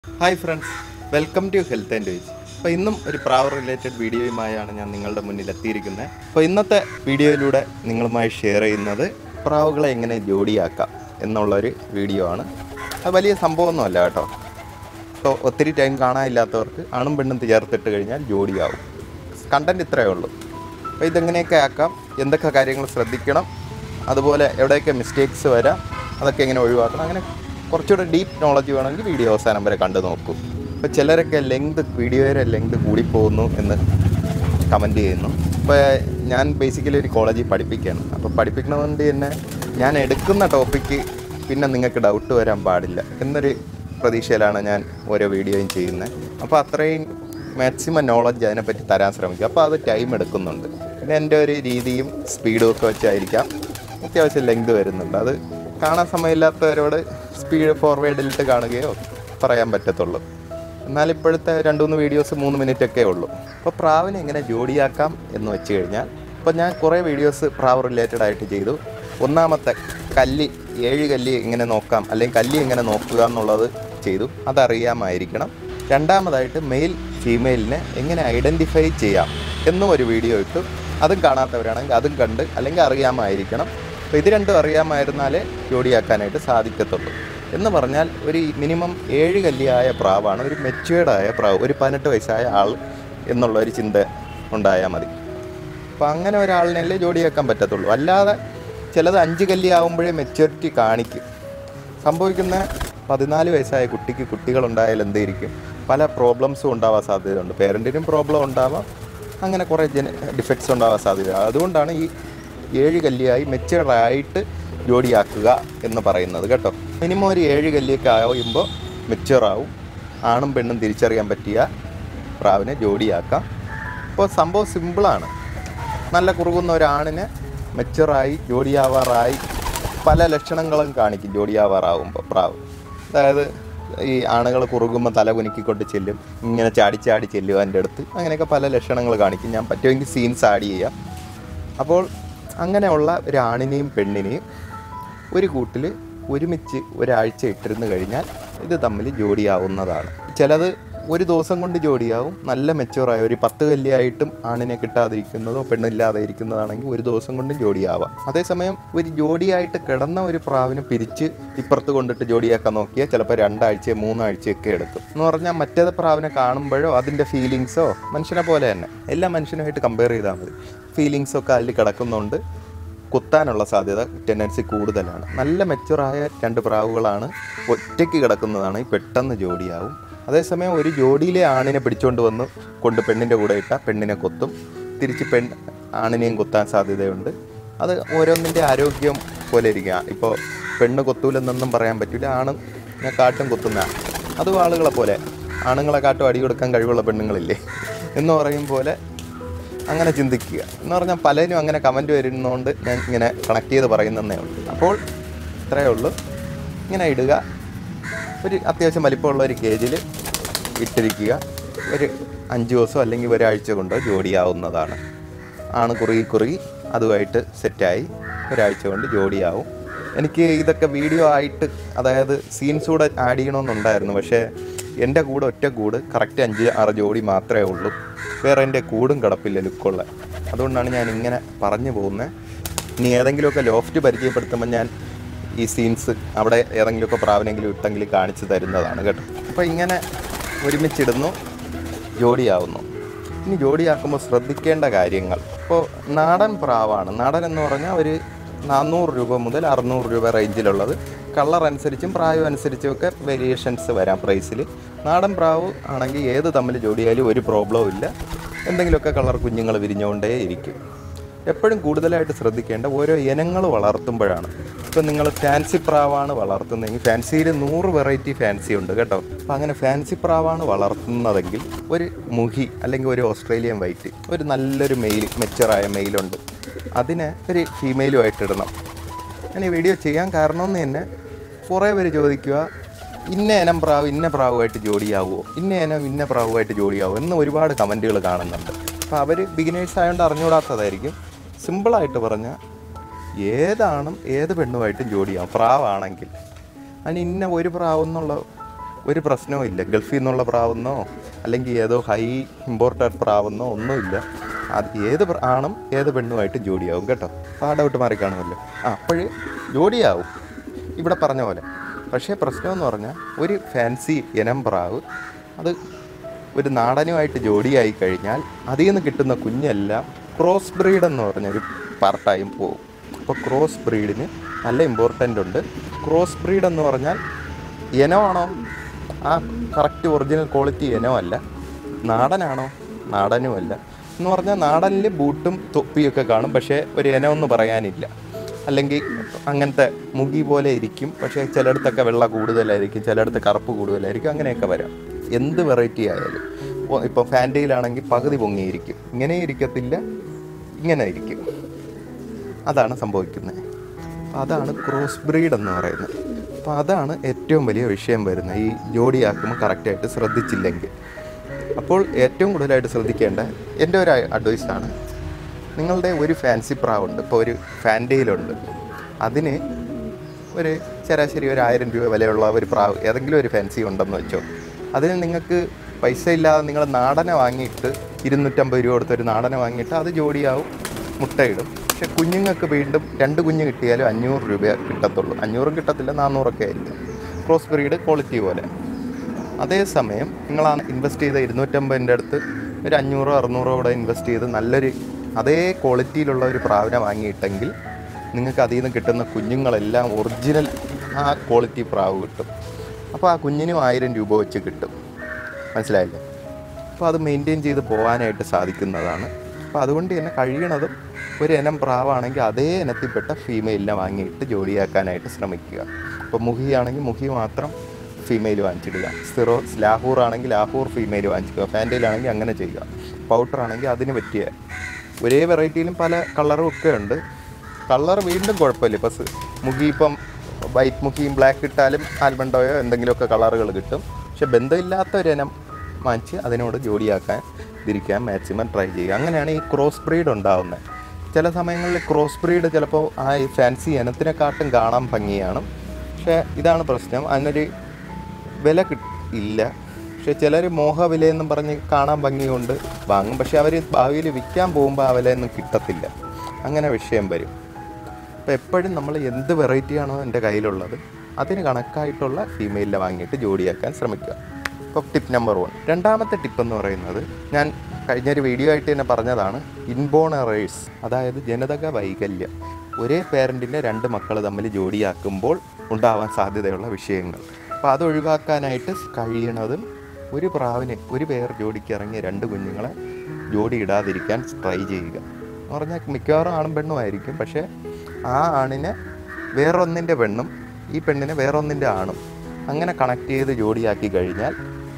hi friends welcome to health and veg അപ്പോൾ ഇന്നും ഒരു പ്രാവ് റിലേറ്റഡ് വീഡിയോയുമായാണ് ഞാൻ നിങ്ങളുടെ മുന്നിൽ എത്തിയിരിക്കുന്നത് അപ്പോൾ ഇന്നത്തെ വീഡിയോയിലൂടെ നിങ്ങളുമായി ഷെയർ ചെയ്യുന്നത് പ്രാവുകളെ എങ്ങനെ ജോഡിയാക്കാം എന്നുള്ളൊരു വീഡിയോ ആണ് അത് വലിയ സംഭവമൊന്നുമല്ല കേട്ടോ അപ്പോൾ ഒത്തിരി ടൈം കാണാനില്ലാത്തവർക്ക് ആണും പെണ്ണും ചേർത്തിട്ട് കഴിഞ്ഞാൽ ജോഡിയാവും കണ്ടൻറ്റ് ഇത്രയേ ഉള്ളൂ അപ്പോൾ ഇതെങ്ങനെയൊക്കെ ആക്കാം എന്തൊക്കെ കാര്യങ്ങൾ ശ്രദ്ധിക്കണം അതുപോലെ എവിടെയൊക്കെ മിസ്റ്റേക്സ് വരാം അതൊക്കെ എങ്ങനെ ഒഴിവാക്കണം അങ്ങനെ കുറച്ചുകൂടെ ഡീപ്പ് നോളജ് വേണമെങ്കിൽ വീഡിയോ അവസാനം വരെ കണ്ടു നോക്കൂ അപ്പോൾ ചിലരൊക്കെ ലെങ്ത് വീഡിയോയുടെ ലെങ്ത് കൂടിപ്പോകുന്നു എന്ന് കമൻറ്റ് ചെയ്യുന്നു ഇപ്പോൾ ഞാൻ ബേസിക്കലി ഒരു കോളേജിൽ പഠിപ്പിക്കുകയാണ് അപ്പോൾ പഠിപ്പിക്കണതുകൊണ്ട് തന്നെ ഞാൻ എടുക്കുന്ന ടോപ്പിക്ക് പിന്നെ നിങ്ങൾക്ക് ഡൗട്ട് വരാൻ പാടില്ല എന്നൊരു പ്രതീക്ഷയിലാണ് ഞാൻ ഓരോ വീഡിയോയും ചെയ്യുന്നത് അപ്പോൾ അത്രയും മാക്സിമം നോളജ് അതിനെപ്പറ്റി തരാൻ ശ്രമിക്കും അപ്പോൾ അത് ടൈം എടുക്കുന്നുണ്ട് പിന്നെ എൻ്റെ ഒരു രീതിയും സ്പീഡും ഒക്കെ വെച്ചായിരിക്കാം അത്യാവശ്യം ലെങ്ത് വരുന്നുണ്ട് അത് കാണാൻ സമയമില്ലാത്തവരോട് സ്പീഡ് ഫോർവേഡിലിട്ട് കാണുകയോ പറയാൻ പറ്റത്തുള്ളൂ എന്നാൽ ഇപ്പോഴത്തെ രണ്ട് മൂന്ന് വീഡിയോസ് മൂന്ന് മിനിറ്റ് ഒക്കെ ഉള്ളൂ അപ്പോൾ പ്രാവിനെ എങ്ങനെ ജോഡിയാക്കാം എന്ന് വെച്ച് കഴിഞ്ഞാൽ ഇപ്പോൾ ഞാൻ കുറേ വീഡിയോസ് പ്രാവ് റിലേറ്റഡ് ആയിട്ട് ചെയ്തു ഒന്നാമത്തെ കല്ലി ഏഴ് കല്ലി എങ്ങനെ നോക്കാം അല്ലെങ്കിൽ കല്ലി എങ്ങനെ നോക്കുക എന്നുള്ളത് ചെയ്തു അതറിയാമായിരിക്കണം രണ്ടാമതായിട്ട് മെയിൽ ഫീമെയിലിനെ എങ്ങനെ ഐഡൻറ്റിഫൈ ചെയ്യാം എന്നും ഒരു വീഡിയോ ഇട്ടു അതും കാണാത്തവരാണെങ്കിൽ അതും കണ്ട് അല്ലെങ്കിൽ അറിയാമായിരിക്കണം അപ്പോൾ ഇത് രണ്ടും അറിയാമായിരുന്നാലേ ജോഡിയാക്കാനായിട്ട് സാധിക്കത്തുള്ളൂ എന്ന് പറഞ്ഞാൽ ഒരു മിനിമം ഏഴ് കല്ലിയായ പ്രാവാണ് ഒരു മെച്വേർഡായ പ്രാവ് ഒരു പതിനെട്ട് വയസ്സായ ആൾ എന്നുള്ള ഒരു ചിന്ത ഉണ്ടായാൽ മതി അപ്പോൾ അങ്ങനെ ഒരാളിനല്ലേ ജോഡിയാക്കാൻ പറ്റത്തുള്ളൂ അല്ലാതെ ചിലത് അഞ്ച് കല്ലി ആകുമ്പോഴേ മെച്യൂരിറ്റി കാണിക്കും സംഭവിക്കുന്ന പതിനാല് വയസ്സായ കുട്ടിക്ക് കുട്ടികളുണ്ടായാൽ എന്തായിരിക്കും പല പ്രോബ്ലംസും ഉണ്ടാവാൻ സാധ്യതയുണ്ട് പേരൻറ്റിനും പ്രോബ്ലം ഉണ്ടാവാം അങ്ങനെ കുറേ ജന ഡിഫക്ട്സ് ഉണ്ടാവാൻ സാധ്യത അതുകൊണ്ടാണ് ഈ ഏഴ് കല്ലിയായി മെച്ചുവറായിട്ട് ജോഡിയാക്കുക എന്ന് പറയുന്നത് കേട്ടോ മിനിമം ഒരു ഏഴ് കല്ലിയൊക്കെ ആകുമ്പോൾ മെച്ചുവറാവും ആണും പെണ്ണും തിരിച്ചറിയാൻ പറ്റിയ പ്രാവിനെ ജോഡിയാക്കാം അപ്പോൾ സംഭവം സിമ്പിളാണ് നല്ല കുറുകുന്ന ഒരാണിനെ മെച്ചുറായി ജോഡിയാവാറായി പല ലക്ഷണങ്ങളും കാണിക്കും ജോഡിയാവാറാവുമ്പോൾ പ്രാവ് അതായത് ഈ ആണുങ്ങൾ കുറുകുമ്പോൾ തല കുലുക്കിക്കൊണ്ട് ചെല്ലും ഇങ്ങനെ ചാടി ചാടി ചെല്ലും എൻ്റെ അടുത്ത് അങ്ങനെയൊക്കെ പല ലക്ഷണങ്ങൾ കാണിക്കും ഞാൻ പറ്റുമെങ്കിൽ സീൻസ് ആഡ് ചെയ്യാം അപ്പോൾ അങ്ങനെയുള്ള ഒരു ആണിനെയും പെണ്ണിനെയും ഒരു കൂട്ടിൽ ഒരുമിച്ച് ഒരാഴ്ച ഇട്ടിരുന്ന് കഴിഞ്ഞാൽ ഇത് തമ്മിൽ ജോഡിയാവുന്നതാണ് ചിലത് ഒരു ദിവസം കൊണ്ട് ജോഡിയാവും നല്ല മെച്ചുവറായ ഒരു പത്ത് കല്ലിയായിട്ടും ആണിനെ കിട്ടാതിരിക്കുന്നതോ പെണ്ണില്ലാതെ ഇരിക്കുന്നതാണെങ്കിൽ ഒരു ദിവസം കൊണ്ടും ജോഡിയാവാം അതേസമയം ഒരു ജോഡിയായിട്ട് കിടന്ന ഒരു പ്രാവിനെ പിരിച്ച് ഇപ്പുറത്ത് കൊണ്ടിട്ട് ജോഡിയാക്കാൻ നോക്കിയാൽ ചിലപ്പോൾ രണ്ടാഴ്ച മൂന്നാഴ്ചയൊക്കെ എടുക്കും എന്ന് പറഞ്ഞാൽ മറ്റേത് പ്രാവിനെ കാണുമ്പോഴോ അതിൻ്റെ ഫീലിങ്സോ മനുഷ്യനെ പോലെ തന്നെ എല്ലാ മനുഷ്യനുമായിട്ട് കമ്പയർ ചെയ്താൽ മതി ഫീലിങ്സൊക്കെ അതിൽ കിടക്കുന്നുണ്ട് കുത്താനുള്ള സാധ്യത ടെൻഡൻസി കൂടുതലാണ് നല്ല മെച്ചുറായ രണ്ട് പ്രാവുകളാണ് ഒറ്റയ്ക്ക് കിടക്കുന്നതാണ് ഈ പെട്ടെന്ന് ജോഡിയാവും അതേസമയം ഒരു ജോഡിയിലെ ആണിനെ പിടിച്ചുകൊണ്ട് വന്ന് കൊണ്ട് പെണ്ണിൻ്റെ കൂടെ ഇട്ടാൽ പെണ്ണിനെ കൊത്തും തിരിച്ച് പെൺ ആണിനെയും കൊത്താൻ സാധ്യതയുണ്ട് അത് ഓരോന്നിൻ്റെ ആരോഗ്യം പോലെ ഇരിക്കുക ഇപ്പോൾ പെണ്ണ് കൊത്തൂലെന്നൊന്നും പറയാൻ പറ്റില്ല ആണ് ഞാൻ കാട്ടും കൊത്തുന്ന അതും ആളുകളെ പോലെ ആണുങ്ങളെ കാട്ടും അടി കൊടുക്കാൻ കഴിവുള്ള പെണ്ണുങ്ങളില്ലേ എന്ന് പറയും പോലെ അങ്ങനെ ചിന്തിക്കുക എന്ന് പറഞ്ഞാൽ പലരും അങ്ങനെ കമൻറ്റ് വരുന്നതുകൊണ്ട് ഞാൻ ഇങ്ങനെ കണക്ട് ചെയ്ത് പറയുന്നതേ ഉള്ളൂ അപ്പോൾ ഇത്രയേ ഉള്ളൂ ഇങ്ങനെ ഇടുക ഒരു അത്യാവശ്യം വലിപ്പമുള്ള ഒരു കേജിൽ ഇട്ടിരിക്കുക ഒരു അഞ്ച് ദിവസം അല്ലെങ്കിൽ ഒരാഴ്ച കൊണ്ടോ ജോഡിയാവുന്നതാണ് ആണ് കുറുകി കുറുകി അതുമായിട്ട് സെറ്റായി ഒരാഴ്ച കൊണ്ട് ജോഡിയാവും എനിക്ക് ഇതൊക്കെ വീഡിയോ ആയിട്ട് അതായത് സീൻസ് കൂടെ ആഡ് ചെയ്യണമെന്നുണ്ടായിരുന്നു പക്ഷേ എൻ്റെ കൂടെ ഒറ്റ കൂട് കറക്റ്റ് അഞ്ച് ആറ് ജോഡി മാത്രമേ ഉള്ളൂ വേറെ എൻ്റെ കൂടും കിടപ്പില്ല ലുക്കുള്ള അതുകൊണ്ടാണ് ഞാൻ ഇങ്ങനെ പറഞ്ഞു പോകുന്നത് ഇനി ഏതെങ്കിലുമൊക്കെ ലോഫ്റ്റ് പരിചയപ്പെടുത്തുമ്പോൾ ഞാൻ ഈ സീൻസ് അവിടെ ഏതെങ്കിലുമൊക്കെ പ്രാവിനെങ്കിലും ഇട്ടെങ്കിൽ കാണിച്ചു തരുന്നതാണ് കേട്ടോ അപ്പോൾ ഇങ്ങനെ ഒരുമിച്ചിടുന്നു ജോഡിയാവുന്നു ഇനി ജോഡിയാക്കുമ്പോൾ ശ്രദ്ധിക്കേണ്ട കാര്യങ്ങൾ ഇപ്പോൾ നാടൻ പ്രാവാണ് നാടൻ എന്ന് പറഞ്ഞാൽ ഒരു നാനൂറ് രൂപ മുതൽ അറുന്നൂറ് രൂപ റേഞ്ചിലുള്ളത് കളർ അനുസരിച്ചും പ്രായം അനുസരിച്ചും ഒക്കെ വേരിയേഷൻസ് വരാം പ്രൈസിൽ നാടൻ പ്രാവ് ആണെങ്കിൽ ഏത് തമ്മിൽ ജോഡിയായാലും ഒരു പ്രോബ്ലവും ഇല്ല എന്തെങ്കിലുമൊക്കെ കളർ കുഞ്ഞുങ്ങൾ വിരിഞ്ഞുകൊണ്ടേ ഇരിക്കും എപ്പോഴും കൂടുതലായിട്ട് ശ്രദ്ധിക്കേണ്ട ഓരോ ഇനങ്ങൾ വളർത്തുമ്പോഴാണ് ഇപ്പം നിങ്ങൾ ഫാൻസി പ്രാവാണ് വളർത്തുന്നതെങ്കിൽ ഫാൻസിയിൽ നൂറ് വെറൈറ്റി ഫാൻസി ഉണ്ട് കേട്ടോ അപ്പം അങ്ങനെ ഫാൻസി പ്രാവാണ് വളർത്തുന്നതെങ്കിൽ ഒരു മുഹി അല്ലെങ്കിൽ ഒരു ഓസ്ട്രേലിയൻ വൈറ്റ് ഒരു നല്ലൊരു മെയിൽ മെച്ചറായ മെയിലുണ്ട് അതിനെ ഒരു ഫീമെയിലുമായിട്ട് ഇടണം ഞാൻ ഈ വീഡിയോ ചെയ്യാൻ കാരണമെന്ന് തന്നെ കുറേ പേര് ചോദിക്കുക ഇന്ന ഇനം പ്രാവ് ഇന്ന പ്രാവുമായിട്ട് ജോഡിയാവുമോ ഇന്ന ഇനം ഇന്ന പ്രാവുമായിട്ട് ജോഡിയാവുമോ എന്ന് ഒരുപാട് കമൻറ്റുകൾ കാണുന്നുണ്ട് അപ്പോൾ അവർ ബിഗിനേഴ്സ് ആയതുകൊണ്ട് അറിഞ്ഞുകൂടാത്തതായിരിക്കും സിമ്പിളായിട്ട് പറഞ്ഞാൽ ഏതാണും ഏത് പെണ്ണുമായിട്ടും ജോഡിയാവും പ്രാവാണെങ്കിൽ അതിന് ഇന്ന ഒരു പ്രാവ് എന്നുള്ള ഒരു പ്രശ്നവും ഇല്ല ഗൾഫിൽ നിന്നുള്ള പ്രാവെന്നോ അല്ലെങ്കിൽ ഏതോ ഹൈ ഇമ്പോർട്ടഡ് പ്രാവെന്നോ ഒന്നുമില്ല അത് ഏത് പ്ര- ആണും ഏത് പെണ്ണുമായിട്ട് ജോഡിയാവും കേട്ടോ അപ്പോൾ ആ ഡൗട്ട് മാറി കാണുമല്ലോ ആ അപ്പോഴ് ജോഡിയാവും ഇവിടെ പറഞ്ഞ പോലെ പക്ഷേ പ്രശ്നമെന്ന് പറഞ്ഞാൽ ഒരു ഫാൻസി ഇനം പ്രാവ് അത് ഒരു നാടനുമായിട്ട് ജോഡിയായി കഴിഞ്ഞാൽ അതിൽ നിന്ന് കിട്ടുന്ന കുഞ്ഞെല്ലാം ക്രോസ് ബ്രീഡ് എന്ന് പറഞ്ഞൊരു പാർട്ടായും പോകും അപ്പോൾ ക്രോസ് ബ്രീഡിന് നല്ല ഇമ്പോർട്ടൻ്റ് ഉണ്ട് ക്രോസ് ബ്രീഡ് എന്ന് പറഞ്ഞാൽ ഇനമാണോ ആ കറക്റ്റ് ഒറിജിനൽ ക്വാളിറ്റി ഇനമല്ല നാടനാണോ നാടനുമല്ല എന്ന് പറഞ്ഞാൽ നാടനിൽ ബൂട്ടും തൊപ്പിയൊക്കെ കാണും പക്ഷേ ഒരു ഇനമെന്ന് പറയാനില്ല അല്ലെങ്കിൽ അങ്ങനത്തെ മുഗി പോലെ ഇരിക്കും പക്ഷേ ചിലയിടത്തൊക്കെ വെള്ള കൂടുതലായിരിക്കും ചിലയിടത്ത് കറുപ്പ് കൂടുതലായിരിക്കും അങ്ങനെയൊക്കെ വരാം എന്ത് വെറൈറ്റി ആയാലും ഇപ്പോൾ ഇപ്പോൾ ഫാൻറ്റയിലാണെങ്കിൽ പകുതി പൊങ്ങിയിരിക്കും ഇങ്ങനെ ഇരിക്കത്തില്ല ഇങ്ങനെ ഇരിക്കും അതാണ് സംഭവിക്കുന്നത് അപ്പോൾ അതാണ് ക്രോസ് ബ്രീഡ് എന്ന് പറയുന്നത് അപ്പോൾ അതാണ് ഏറ്റവും വലിയ വിഷയം വരുന്നത് ഈ ജോഡിയാക്കുമ്പോൾ കറക്റ്റായിട്ട് ശ്രദ്ധിച്ചില്ലെങ്കിൽ അപ്പോൾ ഏറ്റവും കൂടുതലായിട്ട് ശ്രദ്ധിക്കേണ്ട എൻ്റെ ഒരു അഡ്വൈസാണ് നിങ്ങളുടെ ഒരു ഫാൻസി പ്രാവുണ്ട് ഇപ്പോൾ ഒരു ഫാൻറ്റയിലുണ്ട് അതിന് ഒരു ശരാശരി ഒരു ആയിരം രൂപ വിലയുള്ള ഒരു പ്രാവ് ഏതെങ്കിലും ഒരു ഫാൻസി ഉണ്ടെന്ന് വെച്ചോ അതിന് നിങ്ങൾക്ക് പൈസ ഇല്ലാതെ നിങ്ങൾ നാടനെ വാങ്ങിയിട്ട് ഇരുന്നൂറ്റമ്പത് രൂപ കൊടുത്ത് ഒരു നാടനെ വാങ്ങിയിട്ട് അത് ജോഡിയാവും മുട്ടയിടും പക്ഷെ കുഞ്ഞുങ്ങൾക്ക് വീണ്ടും രണ്ട് കുഞ്ഞ് കിട്ടിയാലും അഞ്ഞൂറ് രൂപ കിട്ടത്തുള്ളൂ അഞ്ഞൂറും കിട്ടത്തില്ല നാനൂറൊക്കെ ആയിരിക്കും ക്രോസ് ബ്രീഡ് ക്വാളിറ്റി പോലെ അതേസമയം നിങ്ങൾ ആ ഇൻവെസ്റ്റ് ചെയ്ത ഇരുന്നൂറ്റമ്പതിൻ്റെ അടുത്ത് ഒരു അഞ്ഞൂറോ അറുന്നൂറോ കൂടെ ഇൻവെസ്റ്റ് ചെയ്ത് നല്ലൊരു അതേ ക്വാളിറ്റിയിലുള്ള ഒരു പ്രാവിനെ വാങ്ങിയിട്ടെങ്കിൽ നിങ്ങൾക്ക് അതിൽ നിന്ന് കിട്ടുന്ന കുഞ്ഞുങ്ങളെല്ലാം ഒറിജിനൽ ആ ക്വാളിറ്റി പ്രാവ് കിട്ടും അപ്പോൾ ആ കുഞ്ഞിനും ആയിരം രൂപ വെച്ച് കിട്ടും മനസ്സിലായില്ലേ അപ്പോൾ അത് മെയിൻറ്റെയിൻ ചെയ്ത് പോകാനായിട്ട് സാധിക്കുന്നതാണ് അപ്പോൾ അതുകൊണ്ട് തന്നെ കഴിയണതും ഒരു ഇനം പ്രാവാണെങ്കിൽ അതേ ഇനത്തിൽപ്പെട്ട ഫീമെയിലിനെ വാങ്ങിയിട്ട് ജോഡിയാക്കാനായിട്ട് ശ്രമിക്കുക ഇപ്പോൾ മുഹിയാണെങ്കിൽ മുഹി മാത്രം ഫീമെയിൽ വാങ്ങിച്ചിടുക സിറോ ലാഹൂർ ആണെങ്കിൽ ലാഹൂർ ഫീമെയിൽ വാങ്ങിച്ചിടുക ഫാൻറ്റയിലാണെങ്കിൽ അങ്ങനെ ചെയ്യുക പൗഡർ ആണെങ്കിൽ അതിന് പറ്റിയ ഒരേ വെറൈറ്റിയിലും പല കളറും ഒക്കെ ഉണ്ട് കളർ വീണ്ടും കുഴപ്പമില്ല ഇപ്പോൾ സ് മുഖി ഇപ്പം വൈറ്റ് മുഖിയും ബ്ലാക്ക് ഇട്ടാലും ആൽബണ്ടോയോ എന്തെങ്കിലുമൊക്കെ കളറുകൾ കിട്ടും പക്ഷെ ബന്ധമില്ലാത്ത ഒരു ഇനം വാങ്ങിച്ച് അതിനോട് ജോഡിയാക്കാൻ തിരിക്കാൻ മാക്സിമം ട്രൈ ചെയ്യുക അങ്ങനെയാണ് ഈ ക്രോസ് ബ്രീഡ് ഉണ്ടാവുന്നത് ചില സമയങ്ങളിൽ ക്രോസ് ബ്രീഡ് ചിലപ്പോൾ ആ ഈ ഫാൻസി ഇനത്തിനെക്കാട്ടും കാണാൻ ഭംഗിയാണ് പക്ഷേ ഇതാണ് പ്രശ്നം അതിനൊരു വില കിട്ട ഇല്ല പക്ഷെ ചിലർ മോഹ വിലയെന്നും പറഞ്ഞ് കാണാൻ ഭംഗിയുണ്ട് വാങ്ങും പക്ഷെ അവർ ഭാവിയിൽ വിൽക്കാൻ പോകുമ്പോൾ ആ വിലയൊന്നും കിട്ടത്തില്ല അങ്ങനെ വിഷയം വരും അപ്പോൾ എപ്പോഴും നമ്മൾ എന്ത് വെറൈറ്റിയാണോ എൻ്റെ കയ്യിലുള്ളത് അതിന് കണക്കായിട്ടുള്ള ഫീമെയിലിനെ വാങ്ങിയിട്ട് ജോഡിയാക്കാൻ ശ്രമിക്കുക ഇപ്പോൾ ടിപ്പ് നമ്പർ വൺ രണ്ടാമത്തെ ടിപ്പ് എന്ന് പറയുന്നത് ഞാൻ കഴിഞ്ഞൊരു വീഡിയോ ആയിട്ട് തന്നെ പറഞ്ഞതാണ് ഇൻബോൺ എറേഴ്സ് അതായത് ജനിതക വൈകല്യം ഒരേ പേരൻറ്റിൻ്റെ രണ്ട് മക്കൾ തമ്മിൽ ജോഡിയാക്കുമ്പോൾ ഉണ്ടാവാൻ സാധ്യതയുള്ള വിഷയങ്ങൾ അപ്പോൾ അത് ഒഴിവാക്കാനായിട്ട് കഴിയണതും ഒരു പ്രാവിന് ഒരു പേർ ജോഡിക്ക് ഇറങ്ങിയ രണ്ട് കുഞ്ഞുങ്ങളെ ജോഡി ഇടാതിരിക്കാൻ ട്രൈ ചെയ്യുക എന്ന് പറഞ്ഞാൽ മിക്കവാറും ആണും പെണ്ണും ആയിരിക്കും പക്ഷേ ആ ആണിനെ വേറൊന്നിൻ്റെ പെണ്ണും ഈ പെണ്ണിനെ വേറൊന്നിൻ്റെ ആണും അങ്ങനെ കണക്ട് ചെയ്ത് ജോഡിയാക്കി കഴിഞ്ഞാൽ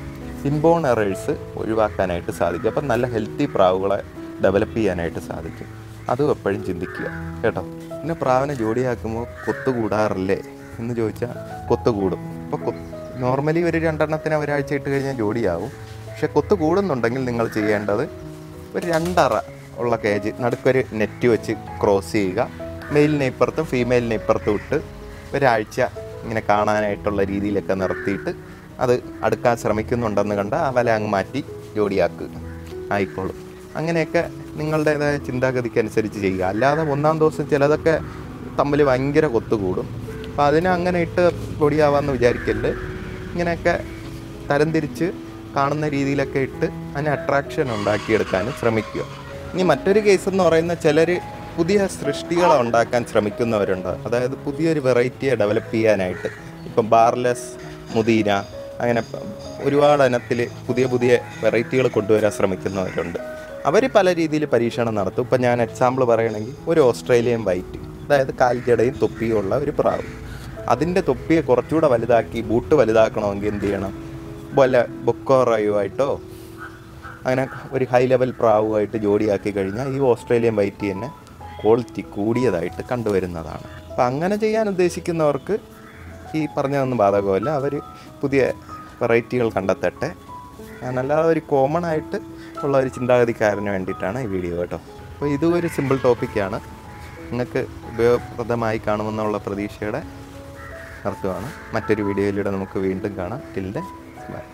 ഇൻബോൺ എറേഴ്സ് ഒഴിവാക്കാനായിട്ട് സാധിക്കും അപ്പം നല്ല ഹെൽത്തി പ്രാവുകളെ ഡെവലപ്പ് ചെയ്യാനായിട്ട് സാധിക്കും അതും എപ്പോഴും ചിന്തിക്കുക കേട്ടോ പിന്നെ പ്രാവിനെ ജോഡിയാക്കുമ്പോൾ കൊത്തു കൂടാറില്ലേ എന്ന് ചോദിച്ചാൽ കൊത്തു കൂടും അപ്പോൾ നോർമലി ഒരു രണ്ടെണ്ണത്തിന് ഒരാഴ്ച ഇട്ട് കഴിഞ്ഞാൽ ജോഡിയാവും പക്ഷെ കൊത്തു കൂടുന്നുണ്ടെങ്കിൽ നിങ്ങൾ ചെയ്യേണ്ടത് ഒരു രണ്ടറ ഉള്ള കേജ് നടുക്കൊരു നെറ്റ് വെച്ച് ക്രോസ് ചെയ്യുക മെയിലിനെ ഇപ്പുറത്തും ഫീമെയിലിനെ ഇപ്പുറത്തും ഇട്ട് ഒരാഴ്ച ഇങ്ങനെ കാണാനായിട്ടുള്ള രീതിയിലൊക്കെ നിർത്തിയിട്ട് അത് അടുക്കാൻ ശ്രമിക്കുന്നുണ്ടെന്ന് കണ്ട ആ വല അങ്ങ് മാറ്റി ജോഡിയാക്കുക ആയിക്കോളും അങ്ങനെയൊക്കെ നിങ്ങളുടേതായ ചിന്താഗതിക്ക് അനുസരിച്ച് ചെയ്യുക അല്ലാതെ ഒന്നാം ദിവസം ചിലതൊക്കെ തമ്മിൽ ഭയങ്കര കൊത്തുകൂടും അപ്പോൾ അതിനെ അങ്ങനെ ഇട്ട് പൊടിയാവാമെന്ന് വിചാരിക്കരുത് ഇങ്ങനെയൊക്കെ തരംതിരിച്ച് കാണുന്ന രീതിയിലൊക്കെ ഇട്ട് അതിന് അട്രാക്ഷൻ ഉണ്ടാക്കിയെടുക്കാനും ശ്രമിക്കുക ഇനി മറ്റൊരു കേസ് എന്ന് പറയുന്ന ചിലർ പുതിയ സൃഷ്ടികളെ ഉണ്ടാക്കാൻ ശ്രമിക്കുന്നവരുണ്ട് അതായത് പുതിയൊരു വെറൈറ്റിയെ ഡെവലപ്പ് ചെയ്യാനായിട്ട് ഇപ്പം ബാർലെസ് മുദീന അങ്ങനെ പ- ഒരുപാട് ഇനത്തിൽ പുതിയ പുതിയ വെറൈറ്റികൾ കൊണ്ടുവരാൻ ശ്രമിക്കുന്നവരുണ്ട് അവർ പല രീതിയിൽ പരീക്ഷണം നടത്തും ഇപ്പം ഞാൻ എക്സാമ്പിൾ പറയുകയാണെങ്കിൽ ഒരു ഓസ്ട്രേലിയൻ വൈറ്റ് അതായത് കാൽജടയും തൊപ്പിയും ഉള്ള ഒരു പ്രാവ് അതിൻ്റെ തൊപ്പിയെ കുറച്ചുകൂടെ വലുതാക്കി ബൂട്ട് വലുതാക്കണമെങ്കിൽ എന്ത് ചെയ്യണം വല്ല ബൊക്കോറയുമായിട്ടോ അങ്ങനെ ഒരു ഹൈ ലെവൽ പ്രാവുമായിട്ട് ജോഡിയാക്കി കഴിഞ്ഞാൽ ഈ ഓസ്ട്രേലിയൻ വൈറ്റ് തന്നെ ക്വാളിറ്റി കൂടിയതായിട്ട് കണ്ടുവരുന്നതാണ് അപ്പം അങ്ങനെ ചെയ്യാൻ ഉദ്ദേശിക്കുന്നവർക്ക് ഈ പറഞ്ഞതൊന്നും ബാധകമല്ല അവർ പുതിയ വെറൈറ്റികൾ കണ്ടെത്തട്ടെ ഞാനല്ലാതെ ഒരു കോമൺ ആയിട്ട് ഉള്ള ഒരു ചിന്താഗതിക്കാരന് വേണ്ടിയിട്ടാണ് ഈ വീഡിയോ കേട്ടോ അപ്പോൾ ഇതും ഒരു സിമ്പിൾ ടോപ്പിക്കാണ് നിങ്ങൾക്ക് ഉപയോഗപ്രദമായി കാണുമെന്നുള്ള പ്രതീക്ഷയുടെ നിർത്തുവാണ് മറ്റൊരു വീഡിയോയിലൂടെ നമുക്ക് വീണ്ടും കാണാം ടിൽ ദ ബൈ